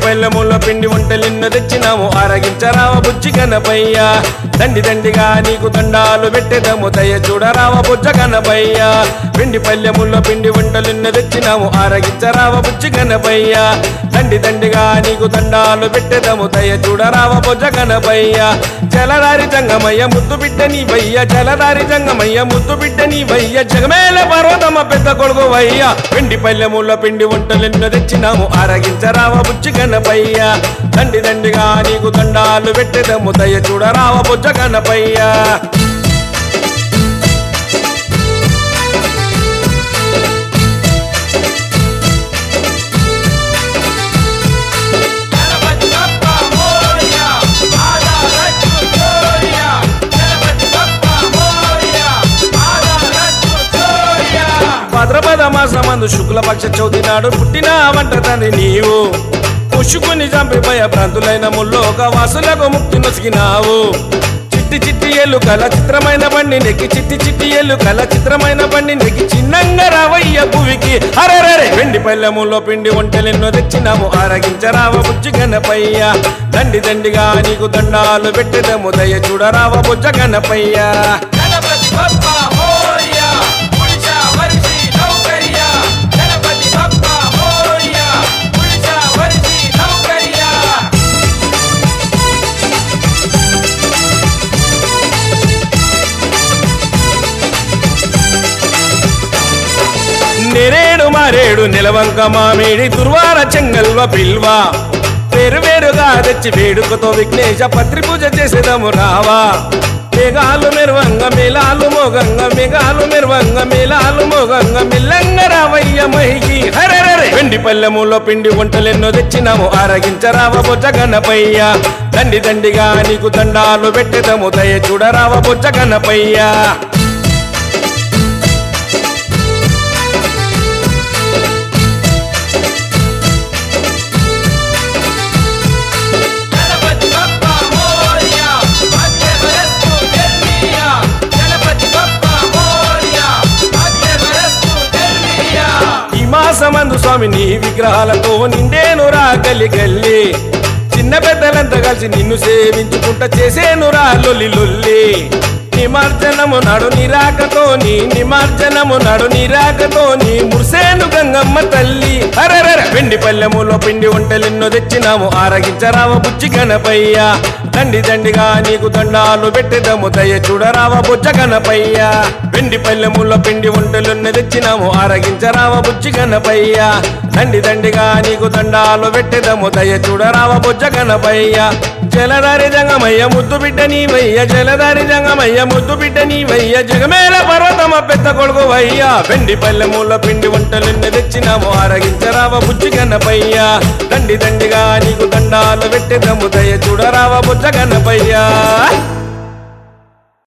పల్లెముల పిండి వంటలెన్నో తెచ్చినాము ఆరగించరావ బుజ్జి గణపయ్య దండి దండిగా నీకు దండాలు పెట్టేదము దయ చూడరావ బుజ్జ గణపయ్య పిండి పల్లెముల పిండి వంటలెన్నో తెచ్చినాము ఆరగించరావ బుజ్జి గణపయ్య దండి దండిగా నీకు దండాలు పెట్టేదము దయ చూడరావ బుజ్జ గణపయ్య జలదారి జంగమయ్య ముద్దు బిడ్డ నీ వయ్య జలదారి జంగమయ్య ముద్దు బిడ్డ నీ వయ్య జగమేల పర్వతమ్మ పెద్ద కొడుకు వయ్య పిండి పల్లెముల పిండి వంటలెన్నో తెచ్చినాము ఆరగించరావ బుజ్జి గణపయ్య దండి దండిగా నీకు దండాలు పెట్టేదము దయ చూడరావ బుజ్జ గణపయ్య గణపతి బప్ప మోరియా ఆదారచ్చు చోరియా గణపతి బప్ప మోరియా ఆదారచ్చు చోరియా భద్రపద మాసమందు శుక్లపక్ష చవితి నాడు పుట్టిన వంట తండ్రి నీవు పుష్కుని చంపి భయ భ్రాంతులైన ముల్లోక వాసులకు ముక్తి నొసిగినావు చిట్టి చిట్టి ఏళ్ళు కల చిత్రమైన బండి నెక్కి చిట్టి చిట్టి ఏళ్ళు కల చిత్రమైన బండి నెక్కి చిన్నంగా రావయ్య భువికి అరెరే వెండి పల్లెములో పిండి వంటలెన్నో తెచ్చినాము ఆరగించరావ బుజ్జి గణపయ్య దండి దండిగా నీకు దండాలు పెట్టెదము దయ చూడరావ బుజ్జ గణపయ్య గణపతి బప్ప మోరియా పురుషా వర్షి నౌకర్యా గణపతి బప్ప మోరియా పురుషా వర్షి నౌకర్యా నెరేడు మారేడు నిలవంక మామిడి దుర్వార చెంగల్వ పిల్వ వేరు వేరుగా తెచ్చి వేడుకతో విఘ్నేశ పత్రి పూజ చేసేదము రావా మేఘాలు మెరువంగ మేలాలు మోగంగ మేఘాలు మెరువంగ మేలాలు మోగంగ మిల్లంగ రావయ్య మహికి హరరే వెండి పల్లెములో పిండి వంటలెన్నో తెచ్చినాము ఆరగించరావ బొజ్జ గణపయ్య దండి దండిగా నీకు దండాలు పెట్టెదము దయ చూడరావ బొజ్జ గణపయ్య గణపతి బప్ప మోరియా అగ్రవరస్తు జల్మియా గణపతి బప్ప మోరియా అగ్రవరస్తు జల్మియా ఈ మాసమందు స్వామి నీ విగ్రహాలతో నిండేను రా గల్లి గల్లి చిన్న పెద్దలంతా కలిసి నిన్ను సేవించుకుంటా చేసేను రా లొల్లి లొల్లి నిమర్జనము నడు నిరాకతోని నిమర్జనము నడు నిరాకతోని ముర్సేను గంగమ్మ తల్లి అరెరెర వెండి పల్లెములో పిండి వంటలెన్నో తెచ్చినాము ఆరగించరావ బుజ్జి గణపయ్య దండి దండిగా నీకు దండాలు పెట్టెదము దయ చూడరావ బుజ్జ గణపయ్య వెండి పల్లెములో పిండి వంటలెన్నో తెచ్చినాము ఆరగించరావ బుజ్జి గణపయ్య దండి దండిగా నీకు దండాలు పెట్టెదము దయ చూడరావ బుజ్జ గణపయ్య జలధారి జంగమయ్య ముద్దు బిడ్డ నీవయ్య జలధారి జంగమయ్య ముద్దు బిడ్డ నీవయ్య జగమేల పర్వతమ పెద్ద కొడుకు వయ్య వెండి పల్లెముల పిండి వంటలెన్ని తెచ్చినాము ఆరగించరావ బుజ్జి గణపయ్య దండి దండిగా నీకు దండాలు పెట్టెదము దయ చూడరావ బుజ్జ గణపయ్య